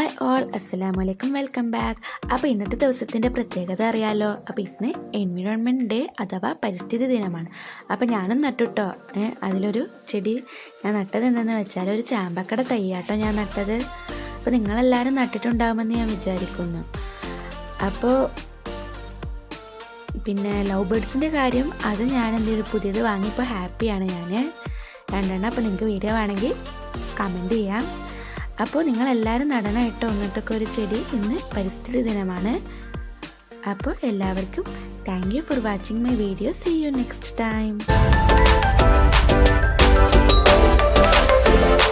hi all അസ്സലാമു അലൈക്കും welcome back അപ്പോൾ ഇന്നത്തെ ദിവസത്തിൻ്റെ പ്രത്യേകത അറിയാലോ അപ്പോൾ ഇന്ന് എൻവിറോൺമെൻറ്റ് ഡേ അഥവാ പരിസ്ഥിതി ദിനമാണ് അപ്പോൾ ഞാനും നട്ടുട്ടോ ഏ, അതിലൊരു ചെടി ഞാൻ നട്ടത് എന്തെന്ന് വെച്ചാൽ ഒരു ചാമ്പക്കട തയ്യാട്ടോ ഞാൻ നട്ടത് അപ്പോൾ നിങ്ങളെല്ലാവരും നട്ടിട്ടുണ്ടാകുമെന്ന് ഞാൻ വിചാരിക്കുന്നു അപ്പോൾ പിന്നെ ലവ് ബേർഡ്സിൻ്റെ കാര്യം അത് ഞാൻ എന്ത് ചെയ്തു പുതിയത് വാങ്ങിയപ്പോൾ ഹാപ്പിയാണ് ഞാൻ രണ്ടെണ്ണം അപ്പോൾ നിങ്ങൾക്ക് വീഡിയോ വേണമെങ്കിൽ കമൻറ്റ് ചെയ്യാം അപ്പോൾ നിങ്ങളെല്ലാവരും നടണം കേട്ടോ അങ്ങനത്തെ ഒക്കെ ഒരു ചെടി ഇന്ന് പരിസ്ഥിതി ദിനമാണ് അപ്പോൾ എല്ലാവർക്കും thank you for watching my video see you next time